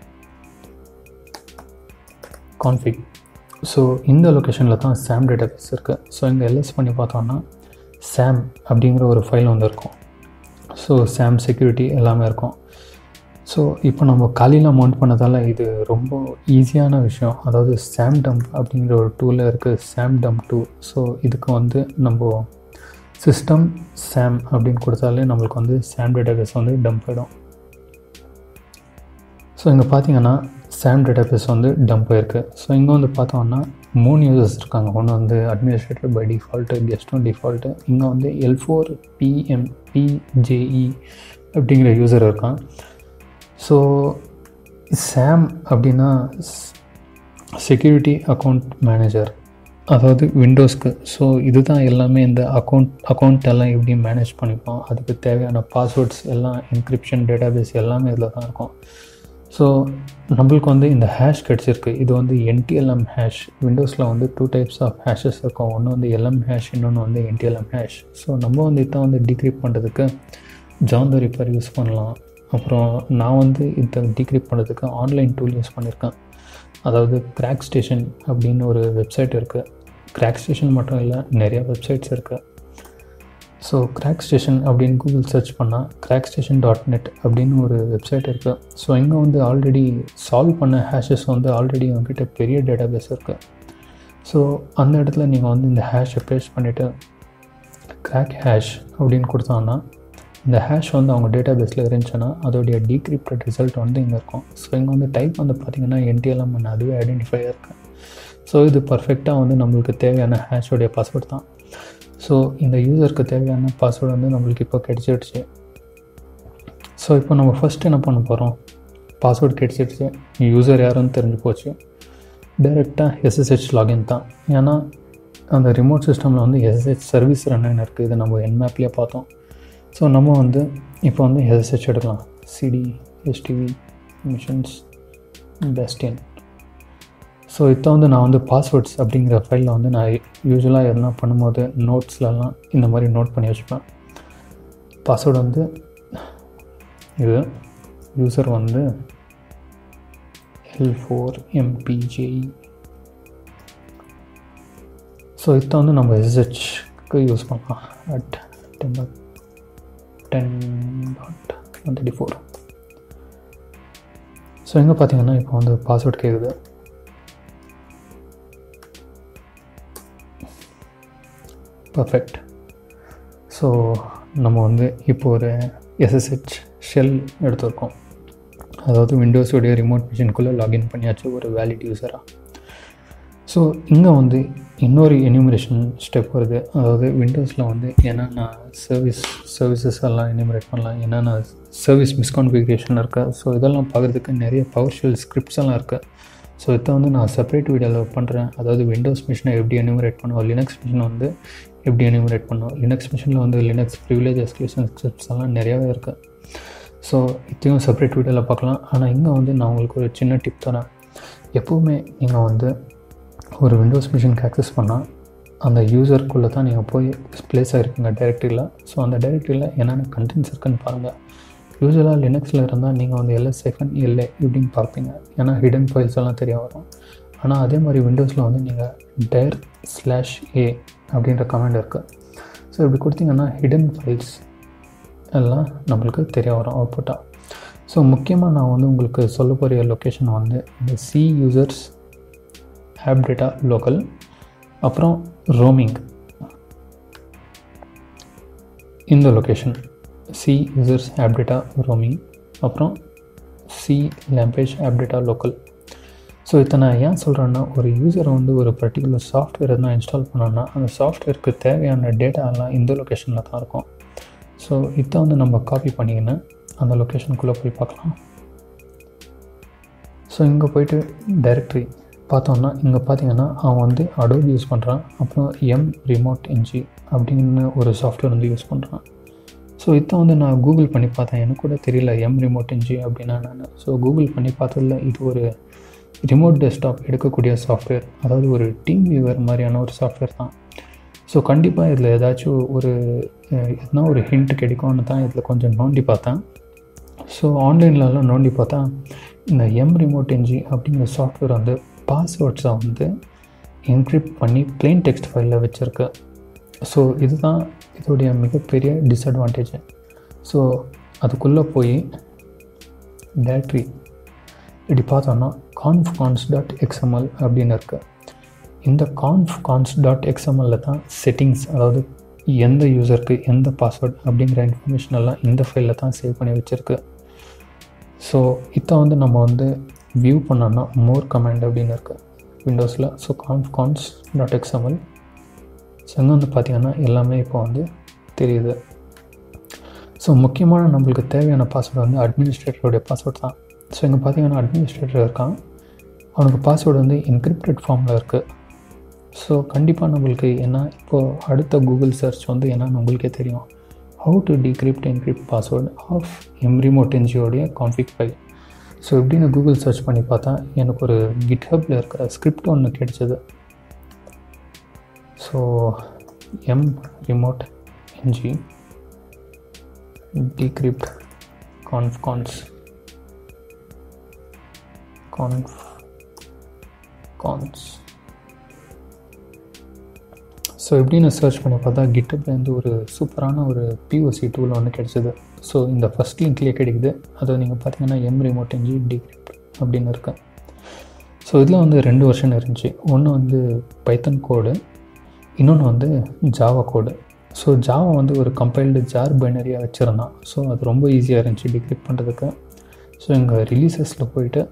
config so இந்த லொக்கேஷனில் தான் சாம் டேட்டா பேஸ் இருக்குது ஸோ இங்கே எல்எஸ் பண்ணி பார்த்தோன்னா சாம் அப்படிங்கிற ஒரு ஃபைல் வந்து இருக்கும் ஸோ சாம் செக்யூரிட்டி எல்லாமே இருக்கும் ஸோ இப்போ நம்ம காலையில் மவுண்ட் பண்ணதால் இது ரொம்ப ஈஸியான விஷயம் அதாவது சாம் டம்ப் அப்படிங்கிற ஒரு டூலில் இருக்குது சாம் டம்ப் டூ ஸோ இதுக்கு வந்து நம்ம சிஸ்டம் சாம் அப்படின்னு கொடுத்தாலே நம்மளுக்கு வந்து சாம் டேட்டாபேஸ் வந்து டம்ப் ஆகிடும் ஸோ இங்கே பார்த்தீங்கன்னா சாம் டேட்டாபேஸ் வந்து டம்ப் ஆயிருக்கு ஸோ இங்கே வந்து பார்த்தோம்னா மூணு யூசர்ஸ் இருக்காங்க ஒன்று வந்து அட்மினிஸ்ட்ரேட்டர் பை டிஃபால்ட்டு கெஸ்ட்டும் டிஃபால்ட்டு இங்கே வந்து எல் ஃபோர் பிஎம் பிஜேஇ அப்படிங்கிற யூசர் இருக்கான் ஸோ சாம் அப்படின்னா செக்யூரிட்டி அக்கௌண்ட் மேனேஜர் அதாவது விண்டோஸ்க்கு ஸோ இதுதான் எல்லாமே இந்த அக்கௌண்ட் அக்கௌண்ட் எல்லாம் எப்படி மேனேஜ் பண்ணிப்போம் அதுக்கு தேவையான பாஸ்வேர்ட்ஸ் எல்லாம் என்கிரிப்ஷன் டேட்டாபேஸ் எல்லாமே இதில் தான் இருக்கும் ஸோ நம்மளுக்கு வந்து இந்த ஹேஷ் கிடச்சிருக்கு இது வந்து என்டிஎல்எம் ஹேஷ் விண்டோஸில் வந்து டூ டைப்ஸ் ஆஃப் ஹேஷஸ் இருக்கும் ஒன்று வந்து எல்எம் ஹேஷ் இன்னொன்று வந்து என்டிஎல்எம் ஹேஷ் ஸோ நம்ம வந்து இதை வந்து டிக்ரீப் பண்ணுறதுக்கு ஜான் த ரிப்பர் யூஸ் பண்ணலாம் அப்புறம் நான் வந்து இதை டிக்ரீப் பண்ணுறதுக்கு ஆன்லைன் டூல் யூஸ் பண்ணியிருக்கேன் அதாவது கிராக் ஸ்டேஷன் அப்படின்னு ஒரு வெப்சைட் இருக்குது கிராக் ஸ்டேஷன் மட்டும் இல்லை நிறையா வெப்சைட்ஸ் இருக்குது ஸோ கிராக் ஸ்டேஷன் அப்படின்னு கூகுள் சர்ச் பண்ணால் கிராக் ஸ்டேஷன் டாட் நெட் அப்படின்னு ஒரு வெப்சைட் இருக்குது ஸோ இங்கே வந்து ஆல்ரெடி சால்வ் பண்ண ஹேஷஸ் வந்து ஆல்ரெடி உங்ககிட்ட பெரிய டேட்டாபேஸ் இருக்குது ஸோ அந்த இடத்துல நீங்கள் வந்து இந்த ஹேஷை பேஸ்ட் பண்ணிவிட்டு கிராக் ஹேஷ் அப்படின்னு கொடுத்தோன்னா இந்த ஹேஷ் வந்து அவங்க டேட்டா பேஸில் இருந்துச்சுன்னா அதோடைய டீக்ரிப்டட் ரிசல்ட் வந்து இங்கே இருக்கும் ஸோ இங்கே வந்து டைப் வந்து பார்த்திங்கன்னா என்டிஎல்எம் பண்ண அதுவே ஐடென்டிஃபை இருக்குது ஸோ இது பர்ஃபெக்டாக வந்து நம்மளுக்கு தேவையான ஹேஷோடைய பாஸ்வேர்ட் தான் ஸோ இந்த யூசருக்கு தேவையான பாஸ்வேர்டு வந்து நம்மளுக்கு இப்போ கிடச்சிடுச்சு ஸோ இப்போ நம்ம ஃபஸ்ட் என்ன பண்ண போகிறோம் பாஸ்வேர்டு கிடச்சிடுச்சு யூசர் யாருன்னு தெரிஞ்சு போச்சு டைரெக்டாக எஸ்எஸ்ஹெச் லாகின் தான் ஏன்னா அந்த ரிமோட் சிஸ்டமில் வந்து எஸ்எஸ்ஹெச் சர்வீஸ் ரன்னு இருக்குது இது நம்ம என்மேப்லேயே பார்த்தோம் ஸோ நம்ம வந்து இப்போ வந்து எஸ்எஸ்ஹெச் எடுக்கலாம் CD STV machines Bastion so இப்போ வந்து நான் வந்து பாஸ்வேர்ட்ஸ் அப்படிங்கிற ஃபைலில் வந்து நான் யூஸ்வலாக எதனா பண்ணும்போது நோட்ஸ்லலாம் இந்த மாதிரி நோட் பண்ணி வச்சுப்பேன் பாஸ்வேர்டு வந்து இது யூசர் வந்து எல் ஃபோர் எம்பிஜேஇ ஸோ இதை வந்து நம்ம எஸ்ஹெச்க்கு யூஸ் பண்ணலாம் at ten dot ten dot one thirty four so எங்கே பார்த்தீங்கன்னா இப்போ வந்து பாஸ்வேர்ட் கேட்குது பர்ஃபெக்ட் ஸோ நம்ம வந்து இப்போ ஒரு எஸ்எஸ்ஹெச் ஷெல் எடுத்திருக்கோம் அதாவது விண்டோஸோடைய ரிமோட் மிஷின்குள்ளே லாகின் பண்ணியாச்சு ஒரு வேலிட் யூஸராக ஸோ இங்கே வந்து இன்னொரு எனிமரேஷன் ஸ்டெப் வருது அதாவது விண்டோஸில் வந்து என்னென்ன சர்வீஸ் சர்வீசஸ் எல்லாம் எனிமரேட் பண்ணலாம் என்னென்ன சர்வீஸ் மிஸ்கான்ஃபிகரேஷன் இருக்குது ஸோ இதெல்லாம் பார்க்குறதுக்கு நிறைய பவர் ஷெல் ஸ்கிரிப்ட்ஸ் எல்லாம் இருக்குது ஸோ இதை வந்து நான் செப்பரேட் வீடியோவில் பண்ணுறேன் அதாவது விண்டோஸ் மிஷினை எப்படி எனிமரேட் பண்ணுவோம் லினக்ஸ் மிஷினை வந்து எப்படி எனிமரேட் பண்ணுவோம் லினக்ஸ் மிஷினில் வந்து லினக்ஸ் ப்ரிவிலேஜ் எஸ்கிலேஷன் ஸ்கிரிப்ட்ஸ் எல்லாம் நிறையாவே இருக்குது ஸோ இதையும் செப்பரேட் வீடியோவில் பார்க்கலாம் ஆனால் இங்கே வந்து நான் உங்களுக்கு ஒரு சின்ன டிப் தரேன் எப்போவுமே நீங்கள் வந்து ஒரு விண்டோஸ் மிஷினுக்கு ஆக்சஸ் பண்ணால் அந்த யூசருக்குள்ளே தான் நீங்கள் போய் ப்ளேஸ் ஆகிருக்கீங்க டைரக்டரியில் ஸோ அந்த டைரக்டரியில் என்னென்ன கண்டென்ட்ஸ் இருக்குன்னு பாருங்கள் யூஸ்வலாக லினக்ஸில் இருந்தால் நீங்கள் வந்து எல்எஸ் செஃபன் இல்லை இப்படின்னு பார்ப்பீங்க ஏன்னா ஹிடன் ஃபைல்ஸ் எல்லாம் தெரிய வரும் ஆனால் அதே மாதிரி விண்டோஸில் வந்து நீங்கள் டயர் ஸ்லாஷ் ஏ அப்படின்ற கமெண்ட் இருக்குது ஸோ இப்படி கொடுத்தீங்கன்னா ஹிடன் ஃபைல்ஸ் எல்லாம் நம்மளுக்கு தெரிய வரும் அவுட்புட்டாக ஸோ முக்கியமாக நான் வந்து உங்களுக்கு சொல்ல போகிற லொக்கேஷன் வந்து இந்த C users app data local அப்புறம் ரோமிங் இந்த location C users app data roaming அப்புறம் சி லேம்பேஜ் ஆப் டேட்டா லோக்கல் ஸோ இதை நான் ஏன் சொல்கிறேன்னா ஒரு யூசரை வந்து ஒரு பர்டிகுலர் சாஃப்ட்வேர் எதனா இன்ஸ்டால் பண்ணோன்னா அந்த சாஃப்ட்வேருக்கு தேவையான டேட்டா எல்லாம் இந்த லொக்கேஷனில் தான் இருக்கும் ஸோ இதை வந்து நம்ம காப்பி பண்ணிக்கின்னு அந்த லொக்கேஷனுக்குள்ளே போய் பார்க்கலாம் ஸோ இங்கே போயிட்டு டைரக்டரி பார்த்தோன்னா இங்கே பார்த்தீங்கன்னா அவன் வந்து அடோப் யூஸ் பண்ணுறான் அப்புறம் எம் ரிமோட் என்ஜி அப்படின்னு ஒரு சாஃப்ட்வேர் வந்து யூஸ் பண்ணுறான் ஸோ இதை வந்து நான் கூகுள் பண்ணி பார்த்தேன் எனக்கு கூட தெரியல எம் ரிமோட் என்ஜி அப்படின்னா நான் ஸோ கூகுள் பண்ணி பார்த்ததில் இது ஒரு ரிமோட் டெஸ்க்டாப் எடுக்கக்கூடிய சாஃப்ட்வேர் அதாவது ஒரு டீம் வியூவர் மாதிரியான ஒரு சாஃப்ட்வேர் தான் ஸோ கண்டிப்பாக இதில் ஏதாச்சும் ஒரு எதனா ஒரு ஹிண்ட் கிடைக்கும்னு தான் இதில் கொஞ்சம் நோண்டி பார்த்தேன் ஸோ ஆன்லைன்லலாம் நோண்டி பார்த்தா இந்த எம் ரிமோட் என்ஜி அப்படிங்கிற சாஃப்ட்வேர் வந்து பாஸ்வேர்ட்ஸை வந்து என்கிரிப்ட் பண்ணி பிளெயின் டெக்ஸ்ட் ஃபைலில் வச்சுருக்கு ஸோ இதுதான் இதோடைய மிகப்பெரிய டிஸ்அட்வான்டேஜ் ஸோ அதுக்குள்ளே போய் டேட்ரி இப்படி பார்த்தோன்னா கான்ஃப் கான்ஸ் டாட் எக்ஸ்எம்எல் அப்படின்னு இருக்குது இந்த கான்ஃப் கான்ஸ் டாட் எக்ஸ்எம்எல்ல தான் செட்டிங்ஸ் அதாவது எந்த யூசருக்கு எந்த பாஸ்வேர்ட் அப்படிங்கிற இன்ஃபர்மேஷன் எல்லாம் இந்த ஃபைலில் தான் சேவ் பண்ணி வச்சுருக்கு ஸோ இதை வந்து நம்ம வந்து வியூ பண்ணோன்னா மோர் கமாண்ட் அப்படின்னு இருக்குது விண்டோஸில் so conf cons dot XML so இங்கே வந்து பார்த்திங்கன்னா எல்லாமே இப்போ வந்து தெரியுது ஸோ முக்கியமான நம்மளுக்கு தேவையான பாஸ்வேர்டு வந்து அட்மினிஸ்ட்ரேட்டருடைய பாஸ்வேர்ட் தான் ஸோ இங்கே பார்த்தீங்கன்னா அட்மினிஸ்ட்ரேட்டர் இருக்கான் அவனுக்கு பாஸ்வேர்டு வந்து என்கிரிப்டட் ஃபார்மில் இருக்குது ஸோ கண்டிப்பாக நம்மளுக்கு ஏன்னா இப்போது அடுத்த கூகுள் சர்ச் வந்து ஏன்னா நம்மளுக்கே தெரியும் how to decrypt encrypt password of M remote என்ஜியோடைய கான்ஃபிக் ஃபைல் ஸோ எப்படின்னு கூகுள் சர்ச் பண்ணி பார்த்தா எனக்கு ஒரு கிட்ஹப்பில் இருக்கிற ஸ்கிரிப்ட் ஒன்று கிடைச்சது so M remote NG decrypt conf cons conf cons so எப்படின்னு சர்ச் பண்ணி பார்த்தா கிட்டப்லேருந்து ஒரு சூப்பரான ஒரு பிஓசி டூல் ஒன்று கிடச்சிது ஸோ இந்த ஃபஸ்ட் லிங்க்லேயே கிடைக்குது அதை நீங்கள் பார்த்தீங்கன்னா எம் ரிமோட் என்ஜி டிகிரிப்ட் அப்படின்னு இருக்கு ஸோ இதில் வந்து ரெண்டு வருஷன் இருந்துச்சு ஒன்று வந்து பைத்தன் கோடு இன்னொன்று வந்து ஜாவா கோடு ஸோ ஜாவா வந்து ஒரு கம்பைல்டு ஜார் பைனரியாக வச்சுருந்தான் ஸோ அது ரொம்ப ஈஸியாக இருந்துச்சு டிகிரிப் பண்ணுறதுக்கு ஸோ எங்கள் ரிலீசஸில் போயிட்டு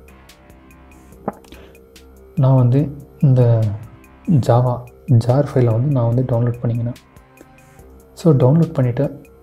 நான் வந்து இந்த ஜாவா ஜார் ஃபைலை வந்து நான் வந்து டவுன்லோட் பண்ணிக்கினேன் ஸோ டவுன்லோட் பண்ணிவிட்டு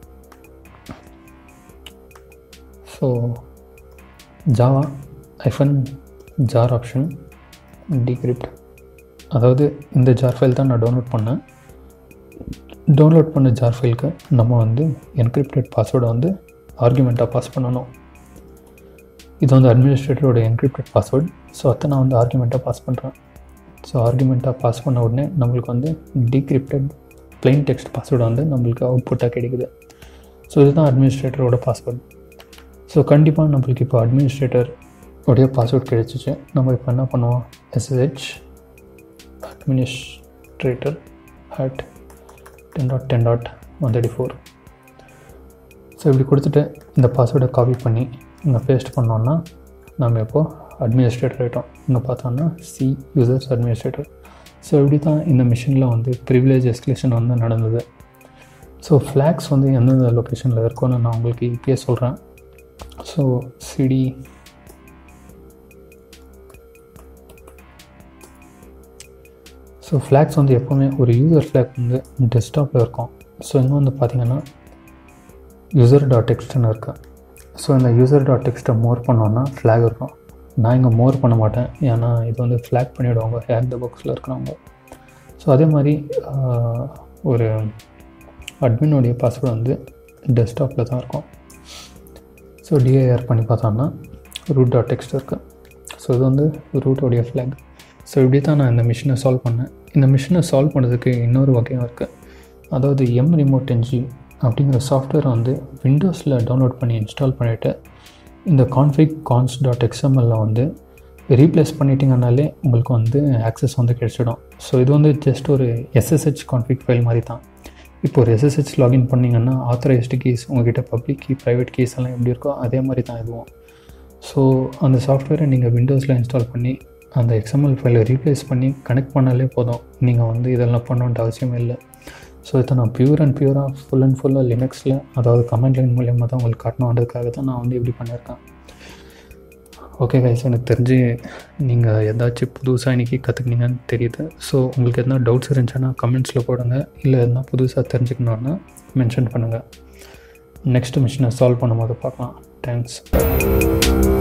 so Java hyphen jar option decrypt அதாவது இந்த ஜார் ஃபைல் தான் நான் டவுன்லோட் பண்ணேன் டவுன்லோட் பண்ண ஜார் ஃபைலுக்கு நம்ம வந்து என்கிரிப்டட் பாஸ்வேர்டை வந்து ஆர்குமெண்ட்டாக பாஸ் பண்ணணும் இது வந்து அட்மினிஸ்ட்ரேட்டரோட என்கிரிப்டட் பாஸ்வேர்டு ஸோ அதை நான் வந்து ஆர்குமெண்ட்டாக பாஸ் பண்ணுறேன் ஸோ ஆர்குமெண்ட்டாக பாஸ் பண்ண உடனே நம்மளுக்கு வந்து டிகிரிப்டட் பிளைன் டெக்ஸ்ட் பாஸ்வேர்டு வந்து நம்மளுக்கு அவுட்புட்டாக கிடைக்குது ஸோ இதுதான் அட்மினிஸ்ட்ரேட்டரோட பாஸ்வேர்டு ஸோ கண்டிப்பாக நம்மளுக்கு இப்போ அட்மினிஸ்ட்ரேட்டர் உடைய பாஸ்வேர்ட் கிடைச்சிச்சு நம்ம இப்போ என்ன பண்ணுவோம் SSH administrator at ten dot ten dot one thirty four so இப்படி கொடுத்துட்டு இந்த பாஸ்வேர்டை காப்பி பண்ணி இங்கே பேஸ்ட் பண்ணோன்னா நம்ம இப்போது அட்மினிஸ்ட்ரேட்டர் ஆகிட்டோம் இங்கே பார்த்தோன்னா சி யூசர்ஸ் அட்மினிஸ்ட்ரேட்டர் ஸோ இப்படி தான் இந்த மிஷினில் வந்து ப்ரிவிலேஜ் எஸ்கலேஷன் வந்து நடந்தது ஸோ ஃப்ளாக்ஸ் வந்து எந்தெந்த லொக்கேஷனில் இருக்கும்னு நான் உங்களுக்கு இப்பயே சொல்கிறேன் ஸோ சிடி ஸோ ஃப்ளாக்ஸ் வந்து எப்போவுமே ஒரு யூசர் ஃப்ளாக் வந்து டெஸ்க்டாப்பில் இருக்கும் ஸோ இங்கே வந்து பார்த்தீங்கன்னா யூசர் டாட் டெக்ஸ்ட்னு இருக்கு ஸோ இந்த யூசர் டாட் டெக்ஸ்ட்டை மோர் பண்ணோன்னா ஃப்ளாக் இருக்கும் நான் இங்கே மோர் பண்ண மாட்டேன் ஏன்னா இது வந்து ஃப்ளாக் பண்ணிவிடுவாங்க ஹேர் த பாக்ஸில் இருக்கிறவங்க ஸோ அதே மாதிரி ஒரு அட்மினுடைய பாஸ்வேர்டு வந்து டெஸ்க்டாப்பில் தான் இருக்கும் ஸோ டிஐஆர் பண்ணி பார்த்தோன்னா ரூட் டாட் டெக்ஸ்ட் இருக்குது ஸோ இது வந்து ரூட்டோடைய ஃப்ளாக் ஸோ இப்படி தான் நான் இந்த மிஷினை சால்வ் பண்ணேன் இந்த மிஷினை சால்வ் பண்ணுறதுக்கு இன்னொரு வகையும் இருக்குது அதாவது எம் ரிமோட் என்ஜி அப்படிங்கிற சாஃப்ட்வேரை வந்து விண்டோஸில் டவுன்லோட் பண்ணி இன்ஸ்டால் பண்ணிவிட்டு இந்த கான்ஃபிக் கான்ஸ் டாட் எக்ஸ்எம்எல்ல வந்து ரீப்ளேஸ் பண்ணிட்டீங்கனாலே உங்களுக்கு வந்து ஆக்சஸ் வந்து கிடச்சிடும் ஸோ இது வந்து ஜஸ்ட் ஒரு எஸ்எஸ்ஹெச் கான்ஃபிக் ஃபைல் மாதிரி தான் இப்போ ஒரு எஸ்எஸ்ஹெச் லாகின் பண்ணிங்கன்னா ஆத்தரைஸ்டு கீஸ் உங்ககிட்ட பப்ளிக் கீ ப்ரைவேட் கீஸ் எல்லாம் எப்படி இருக்கோ அதே மாதிரி தான் இதுவும் ஸோ அந்த சாஃப்ட்வேரை நீங்கள் விண்டோஸில் இன்ஸ்டால் பண்ணி அந்த எக்ஸ்எம்எல் ஃபைலை ரீப்ளேஸ் பண்ணி கனெக்ட் பண்ணாலே போதும் நீங்கள் வந்து இதெல்லாம் பண்ணணுன்ற அவசியம் இல்லை ஸோ இதை நான் பியூர் அண்ட் பியூராக ஃபுல் அண்ட் ஃபுல்லாக லினக்ஸில் அதாவது கமெண்ட் லைன் மூலியமாக தான் உங்களுக்கு காட்டணுன்றதுக்காக தான் நான் வந்து இப்படி பண்ணியிருக்கேன் ஓகே கைஸ் எனக்கு தெரிஞ்சு நீங்கள் ஏதாச்சும் புதுசாக இன்றைக்கி கற்றுக்கினீங்கன்னு தெரியுது ஸோ உங்களுக்கு எதனா டவுட்ஸ் இருந்துச்சுன்னா கமெண்ட்ஸில் போடுங்க இல்லை எதனா புதுசாக தெரிஞ்சுக்கணுன்னா மென்ஷன் பண்ணுங்கள் நெக்ஸ்ட் மிஷினை சால்வ் பண்ணும்போது பார்க்கலாம் தேங்க்ஸ்